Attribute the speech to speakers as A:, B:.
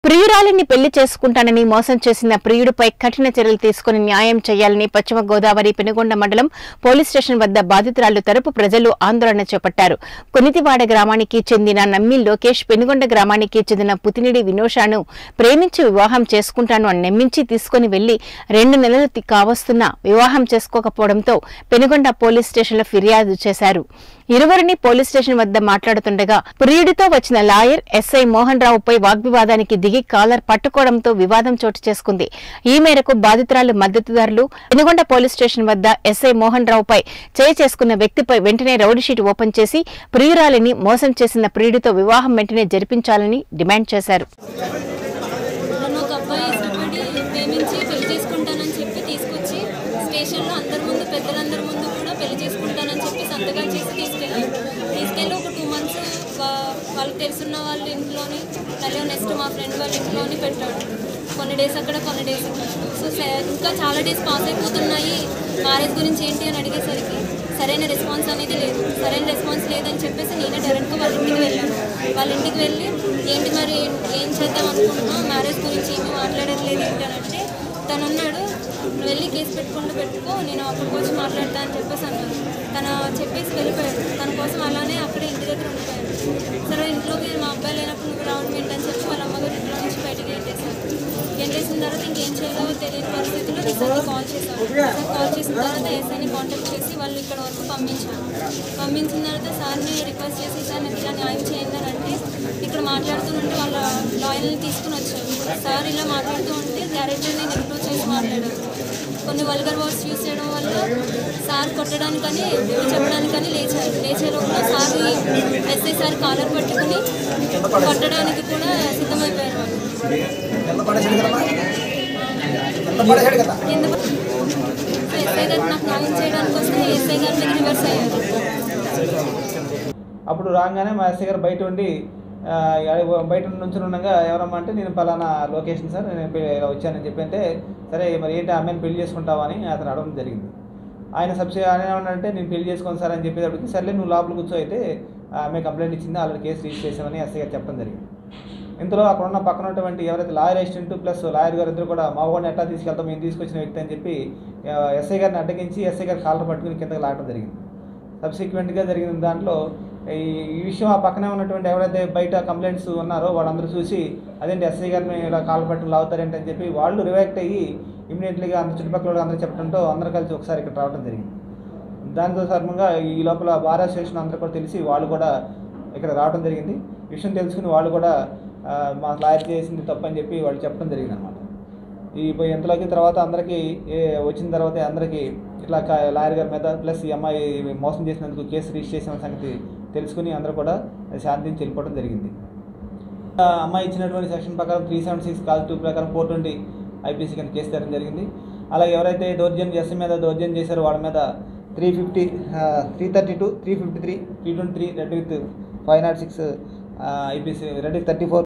A: ప్రియురాలిని పెళ్లి చేసుకుంటానని మోసం చేసిన ప్రియుడిపై కఠిన చర్యలు తీసుకుని న్యాయం చేయాలని పశ్చిమ గోదావరి పెనుగొండ మండలం పోలీస్ స్టేషన్ వద్ద బాధితురాలు తరపు ప్రజలు ఆందోళన చేపట్టారు కొనితివాడ గ్రామానికి చెందిన నమ్మి లోకేష్ పెనుగొండ గ్రామానికి చెందిన పుతినిడి వినోషాను ప్రేమించి వివాహం చేసుకుంటాను అని నమ్మించి తీసుకుని వెళ్లి రెండు నెలలు తి- కావస్తున్నా వివాహం చేసుకోకపోవడంతో పెనుగొండ పోలీస్ స్టేషన్లో ఫిర్యాదు చేశారు ఇరువురిని పోలీస్ స్టేషన్ వద్ద మాట్లాడుతుండగా ప్రియుడితో వచ్చిన లాయర్ ఎస్ఐ మోహన్ రావుపై వాగ్వివాదానికి దిగి కాలర్ పట్టుకోవడంతో వివాదం చోటు చేసుకుంది ఈ మేరకు బాధితురాలు మద్దతుదారులు పెనుగొండ పోలీస్ స్టేషన్ వద్ద ఎస్ఐ మోహన్ రావుపై చేయి చేసుకున్న వ్యక్తిపై వెంటనే రౌడీ షీట్ ఓపెన్ చేసి ప్రియురాలిని మోసం చేసిన ప్రియుడితో వివాహం వెంటనే జరిపించాలని డిమాండ్ చేశారు
B: నన్ను ఒక అబ్బాయి ఇష్టపడి ప్రేమించి పెళ్లి చేసుకుంటానని చెప్పి తీసుకొచ్చి స్టేషన్లో అందరి ముందు పెద్దలందరి ముందు కూడా పెళ్లి చేసుకుంటానని చెప్పి సంతకాలు చేసి తీసుకెళ్ళాను తీసుకెళ్ళి ఒక టూ మంత్స్ వాళ్ళకి తెలుసున్న వాళ్ళ ఇంట్లోని మళ్ళీ నెక్స్ట్ మా ఫ్రెండ్ వాళ్ళ ఇంట్లోని పెట్టాడు కొన్ని డేస్ అక్కడ కొన్ని డేస్ ఇక్కడ సో స- ఇంకా చాలా డేస్ పాస్ అయిపోతున్నాయి మ్యారేజ్ గురించి ఏంటి అని అడిగేసరికి సరైన రెస్పాన్స్ అనేది లేదు సరైన రెస్పాన్స్ లేదని చెప్పేసి నేనే డైరెక్ట్గా వాళ్ళ ఇంటికి వెళ్ళాను వాళ్ళ ఇంటికి వెళ్ళి ఏంటి మరి ఏం చేద్దాం అనుకుంటున్నాం మ్యారేజ్ గురించి ఏమీ మాట్లాడట్లేదు ఏంటి అని అంటే తను అన్నాడు "నువ్వు వెళ్ళి కేసు పెట్టుకుంటూ పెట్టుకో నేను అక్కడికి వచ్చి మాట్లాడతా అని చెప్పేసి అన్నాడు తను చెప్పేసి వెళ్ళిపోయాడు తన కోసం అలానే అక్కడే ఇంటి దగ్గర ఉండిపోయాడు సరే ఇంట్లోకి మా అబ్బాయి లేనప్పుడు నువ్వు రావడం ఏంటని చెప్పి వాళ్ళ అమ్మగారు ఇంట్లో నుంచి బయటికి ఎంటేశారు ఎంటేసిన తర్వాత ఇంకేం చేయాలో తెలియని పరిస్థితుల్లో రీసెంట్గా కాల్ చేశాను సార్ కాల్ చేసిన తర్వాత ఎస్ఐని కాంటాక్ట్ చేసి వాళ్ళు ఇక్కడ వరకు పంపించాను పంపించిన తర్వాత సార్ని రిక్వెస్ట్ చేసి సార్ నాకు ఇలా న్యాయం చేయండి అని అంటే ఇక్కడ మాట్లాడుతుంటే వాళ్ళ లాయర్ని తీసుకుని వచ్చారు సార్ ఇలా మాట్లాడుతూ ఉంటే క్యారెక్టర్ని నెగిటివ్ చేసి మాట్లాడారు కొన్ని వల్గర్ వర్డ్స్ యూస్ చేయడం వల్ల సార్ కొట్టడానికని బుద్ధి చెప్పడానికని లేచారు లేచే లోపల సార్ ఎస్ఐ సార్ కాలర్ పట్టుకుని కొట్టడానికి కూడా సిద్ధమైపోయారు వాళ్ళు
C: ఎంత పడేసాడు కదమ్మా ఎంత పడేసాడు కదా
B: కింద పడి- సో ఎస్ఐ గారు నాకు న్యాయం చేయడానికి వస్తే ఎస్ఐ గారి మీద రివర్స్ అయ్యారు
D: అప్పుడు రాగానే మా ఎస్ఐ గారు బయట ఉండి ఆ, బయట నుంచి ఉండగా ఎవరమ్మా అంటే నేను పలానా లొకేషన్ సార్ నేను పె- ఇలా వచ్చానని చెప్పి అంటే సరే మరి ఏంటి ఆ అమ్మాయిని పెళ్లి చేసుకుంటావా అని అతను అడగడం జరిగింది ఆయన సబ్సిడీ ఆయన ఏమన్నాడంటే నేను పెళ్లి చేసుకోను సార్ అని చెప్పేటప్పటికి సర్లే నువ్వు లోపల కూర్చో అయితే ఆ అమ్మాయి కంప్లైంట్ ఇచ్చింది ఆల్రెడీ కేసు రిజిస్టర్ చేసామని ఎస్ఐ గారు చెప్పడం జరిగింది ఇంతలో అక్కడ ఉన్న పక్కన ఉన్నటువంటి ఎవరైతే లాయర్ అసిస్టెంట్ ప్లస్ లాయర్ గారు ఇద్దరు కూడా మా వాడిని ఎట్లా తీసుకెళ్తాం మేము తీసుకొచ్చిన వ్యక్తి అని చెప్పి ఆ, ఎస్ఐ గారిని అడ్డగించి ఎస్ఐ గారి కాలర్ పట్టుకుని కిందకి లాగడం జరిగింది సబ్సిక్వెంట్గా జరిగిన దాంట్లో ఈ ఈ విషయం ఆ పక్కనే ఉన్నటువంటి ఎవరైతే బయట కంప్లైంట్స్ ఉన్నారో వాళ్ళందరూ చూసి అదేంటి ఎస్ఐ గారిని ఇలా కాలు పట్టుకుని లాగుతారేంటి అని చెప్పి వాళ్ళు రియాక్ట్ అయ్యి ఇమీడియట్లీగా అందరు చుట్టుపక్కల వాళ్ళు అందరూ చెప్పడంతో అందరూ కలిసి ఒకసారి ఇక్కడ రావడం జరిగింది దానితో సర్మంగా ఈ లోపల బార్ అసోసియేషన్ అందరూ కూడా తెలిసి వాళ్ళు కూడా ఇక్కడ రావడం జరిగింది విషయం తెలుసుకుని వాళ్ళు కూడా ఆ, మా లాయర్ చేసింది తప్పని చెప్పి వాళ్ళు చెప్పడం జరిగింది అనమాట ఈ పోయి ఎంతలోకి తర్వాత అందరికీ ఏ వచ్చిన తర్వాత అందరికీ ఇట్లా క- లాయర్ గారి మీద ప్లస్ ఈ అమ్మాయి మోసం చేసినందుకు కేసు రిజిస్టర్ చేసిన సంగతి తెలుసుకుని అందరూ కూడా శాంతించి వెళ్ళిపోవడం జరిగింది ఆ అమ్మాయి ఇచ్చినటువంటి సెక్షన్ ప్రకారం త్రీ సెవెన్ సిక్స్ కాల్ టూ ప్రకారం ఫోర్ ట్వంటీ ఐపీసీ కింద కేసు తేవడం జరిగింది అలాగే ఎవరైతే దౌర్జన్యం ఎస్ఎం మీద దౌర్జన్యం చేశారో వాళ్ళ మీద three fifty three thirty two three fifty three three twenty three read with five not six IPC read thirty four